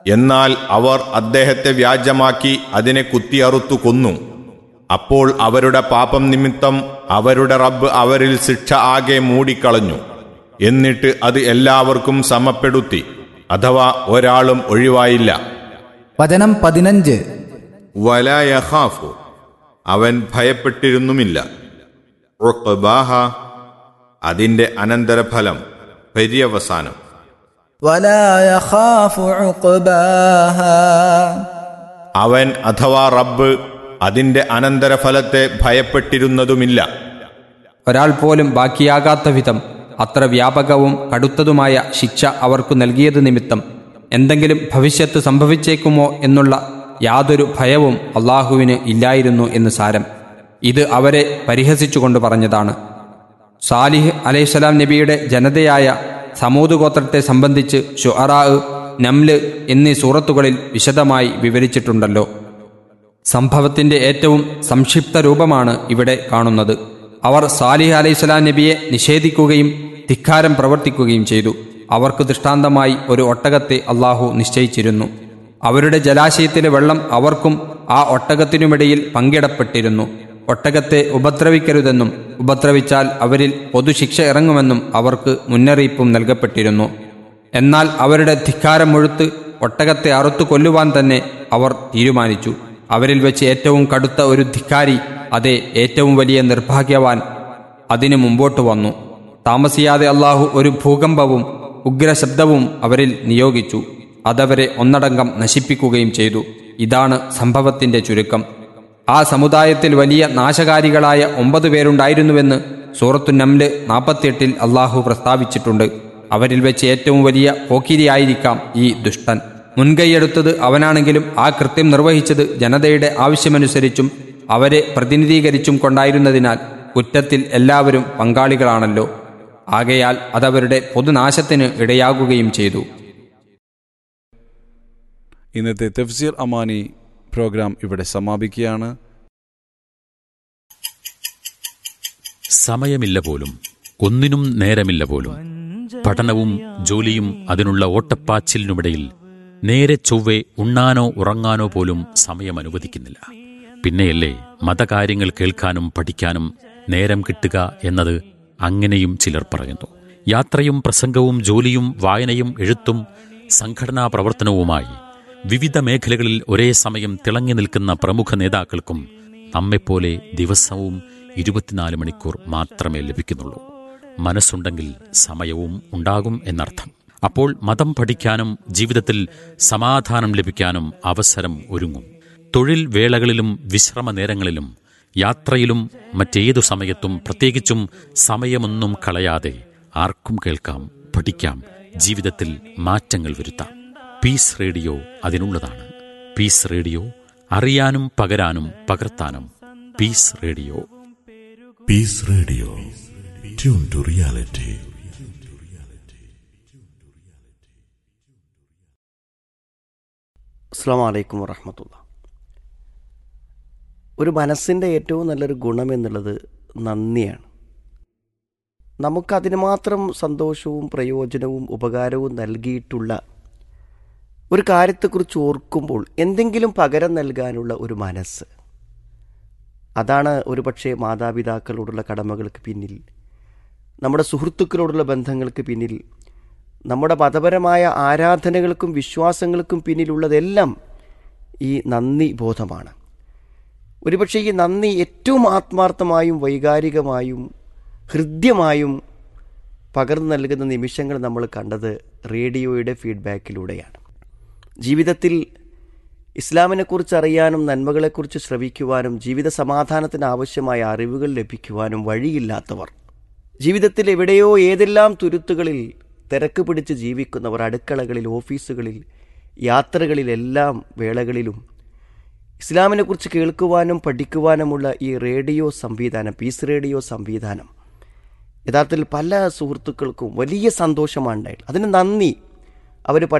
എന്നാൽ അവർ അദ്ദേഹത്തെ വ്യാജമാക്കി അതിനെ കുത്തിയറുത്തു കൊന്നു അപ്പോൾ അവരുടെ പാപം നിമിത്തം അവരുടെ റബ്ബ് അവരിൽ ശിക്ഷ ആകെ മൂടിക്കളഞ്ഞു എന്നിട്ട് അത് എല്ലാവർക്കും സമപ്പെടുത്തി അഥവാ ഒരാളും ഒഴിവായില്ല വചനം പതിനഞ്ച് വലയഹാഫു അവൻ ഭയപ്പെട്ടിരുന്നുമില്ല ഉഖ്ബാഹ അതിന്റെ അനന്തരഫലം പര്യവസാനം ولا يخاف عقباها അവൻ അഥവാ റബ്ബ് അതിന്റെ അനന്തരഫലത്തെ ഭയപ്പെട്ടിരുന്നതുമില്ല ഒരാൾ പോലും ബാക്കിയാകാത്ത വിധം അത്ര വ്യാപകവും കടുത്തതുമായ ശിക്ഷ അവർക്കു നൽകിയത് നിമിത്തം എന്തെങ്കിലും ഭവിഷ്യത്ത് സംഭവിച്ചേക്കുമോ എന്നുള്ള യാതൊരു ഭയവും അള്ളാഹുവിന് ഇല്ലായിരുന്നു എന്ന് സാരം ഇത് അവരെ പരിഹസിച്ചുകൊണ്ട് പറഞ്ഞതാണ് സാലിഹ് അലൈഹിസ്സലാം നബിയുടെ ജനതയായ സമൂത് ഗോത്രത്തെ സംബന്ധിച്ച് ഷുഅറാ നംല് എന്നീ സൂറത്തുകളിൽ വിശദമായി വിവരിച്ചിട്ടുണ്ടല്ലോ സംഭവത്തിന്റെ ഏറ്റവും സംക്ഷിപ്ത രൂപമാണ് ഇവിടെ കാണുന്നത് അവർ സാലിഹ് അലൈഹിസ്സലാം നബിയെ നിഷേധിക്കുകയും ധിക്കാരം പ്രവർത്തിക്കുകയും ചെയ്തു അവർക്ക് ദൃഷ്ടാന്തമായി ഒരു ഒട്ടകത്തെ അള്ളാഹു നിശ്ചയിച്ചിരുന്നു അവരുടെ ജലാശയത്തിലെ വെള്ളം അവർക്കും ആ ഒട്ടകത്തിനുമിടയിൽ പങ്കിടപ്പെട്ടിരുന്നു ഒട്ടകത്തെ ഉപദ്രവിക്കരുതെന്നും ഉപദ്രവിച്ചാൽ അവരിൽ പൊതുശിക്ഷ ഇറങ്ങുമെന്നും അവർക്ക് മുന്നറിയിപ്പും നൽകപ്പെട്ടിരുന്നു എന്നാൽ അവരുടെ ധിക്കാരം മുഴുത്ത് ഒട്ടകത്തെ അറുത്തു കൊല്ലുവാൻ തന്നെ അവർ തീരുമാനിച്ചു അവരിൽ വെച്ച് ഏറ്റവും കടുത്ത ഒരു ധിക്കാരി അതെ ഏറ്റവും വലിയ നിർഭാഗ്യവാൻ അതിനു മുമ്പോട്ട് വന്നു താമസിയാതെ അള്ളാഹു ഒരു ഭൂകമ്പവും ഉഗ്രശബ്ദവും അവരിൽ നിയോഗിച്ചു അതവരെ ഒന്നടങ്കം നശിപ്പിക്കുകയും ചെയ്തു ഇതാണ് സംഭവത്തിന്റെ ചുരുക്കം ആ സമുദായത്തിൽ വലിയ നാശകാരികളായ ഒമ്പത് പേരുണ്ടായിരുന്നുവെന്ന് സൂറത്തു നംല് നാൽപ്പത്തിയെട്ടിൽ അള്ളാഹു പ്രസ്താവിച്ചിട്ടുണ്ട് അവരിൽ വെച്ച് ഏറ്റവും വലിയ പോക്കിരിയായിരിക്കാം ഈ ദുഷ്ടൻ മുൻകൈയെടുത്തത് അവനാണെങ്കിലും ആ കൃത്യം നിർവഹിച്ചത് ജനതയുടെ ആവശ്യമനുസരിച്ചും അവരെ പ്രതിനിധീകരിച്ചും കൊണ്ടായിരുന്നതിനാൽ കുറ്റത്തിൽ എല്ലാവരും പങ്കാളികളാണല്ലോ ആകയാൽ അതവരുടെ പൊതുനാശത്തിന് ഇടയാകുകയും ചെയ്തു ഇന്നത്തെ തഫ്സീർ അമാനി പ്രോഗ്രാം ഇവിടെ സമാപിക്കുകയാണ് സമയമില്ല പോലും ഒന്നിനും നേരമില്ല പോലും പഠനവും ജോലിയും അതിനുള്ള ഓട്ടപ്പാച്ചിലിനുമിടയിൽ നേരെ ചൊവ്വെ ഉണ്ണാനോ ഉറങ്ങാനോ പോലും സമയം അനുവദിക്കുന്നില്ല പിന്നെയല്ലേ മതകാര്യങ്ങൾ കേൾക്കാനും പഠിക്കാനും നേരം കിട്ടുക എന്നത് അങ്ങനെയും ചിലർ പറയുന്നു യാത്രയും പ്രസംഗവും ജോലിയും വായനയും എഴുത്തും സംഘടനാ പ്രവർത്തനവുമായി വിവിധ മേഖലകളിൽ ഒരേ സമയം തിളങ്ങി നിൽക്കുന്ന പ്രമുഖ നേതാക്കൾക്കും നമ്മെപ്പോലെ ദിവസവും ഇരുപത്തിനാല് മണിക്കൂർ മാത്രമേ ലഭിക്കുന്നുള്ളൂ മനസ്സുണ്ടെങ്കിൽ സമയവും ഉണ്ടാകും എന്നർത്ഥം അപ്പോൾ മതം പഠിക്കാനും ജീവിതത്തിൽ സമാധാനം ലഭിക്കാനും അവസരം ഒരുങ്ങും തൊഴിൽ വേളകളിലും വിശ്രമ നേരങ്ങളിലും യാത്രയിലും മറ്റേതു സമയത്തും പ്രത്യേകിച്ചും സമയമൊന്നും കളയാതെ ആർക്കും കേൾക്കാം പഠിക്കാം ജീവിതത്തിൽ മാറ്റങ്ങൾ വരുത്താം പീസ് റേഡിയോ അതിനുള്ളതാണ് പീസ് റേഡിയോ അറിയാനും പകരാനും പകർത്താനും Peace Radio Peace Radio. Tune to reality. അസ്സാം വലൈക്കും വറഹമത്തുള്ള ഒരു മനസ്സിൻ്റെ ഏറ്റവും നല്ലൊരു ഗുണം എന്നുള്ളത് നന്ദിയാണ് നമുക്കതിന് മാത്രം സന്തോഷവും പ്രയോജനവും ഉപകാരവും നൽകിയിട്ടുള്ള ഒരു കാര്യത്തെക്കുറിച്ച് ഓർക്കുമ്പോൾ എന്തെങ്കിലും പകരം നൽകാനുള്ള ഒരു മനസ്സ് അതാണ് ഒരുപക്ഷെ മാതാപിതാക്കളോടുള്ള കടമകൾക്ക് പിന്നിൽ നമ്മുടെ സുഹൃത്തുക്കളോടുള്ള ബന്ധങ്ങൾക്ക് പിന്നിൽ നമ്മുടെ മതപരമായ ആരാധനകൾക്കും വിശ്വാസങ്ങൾക്കും പിന്നിലുള്ളതെല്ലാം ഈ നന്ദി ബോധമാണ് ഒരുപക്ഷെ ഈ നന്ദി ഏറ്റവും ആത്മാർത്ഥമായും വൈകാരികമായും ഹൃദ്യമായും പകർന്നു നൽകുന്ന നിമിഷങ്ങൾ നമ്മൾ കണ്ടത് റേഡിയോയുടെ ഫീഡ്ബാക്കിലൂടെയാണ് ജീവിതത്തിൽ ഇസ്ലാമിനെക്കുറിച്ച് അറിയാനും നന്മകളെക്കുറിച്ച് ശ്രവിക്കുവാനും ജീവിത സമാധാനത്തിന് ആവശ്യമായ അറിവുകൾ ലഭിക്കുവാനും വഴിയില്ലാത്തവർ ജീവിതത്തിൽ എവിടെയോ ഏതെല്ലാം തുരുത്തുകളിൽ തിരക്ക് പിടിച്ച് ജീവിക്കുന്നവർ അടുക്കളകളിൽ ഓഫീസുകളിൽ യാത്രകളിലെല്ലാം വേളകളിലും ഇസ്ലാമിനെക്കുറിച്ച് കേൾക്കുവാനും പഠിക്കുവാനുമുള്ള ഈ റേഡിയോ സംവിധാനം പീസ് റേഡിയോ സംവിധാനം യഥാർത്ഥത്തിൽ പല സുഹൃത്തുക്കൾക്കും വലിയ സന്തോഷമാണ് ഉണ്ടായിട്ടുള്ളത് അതിന് നന്ദി അവർ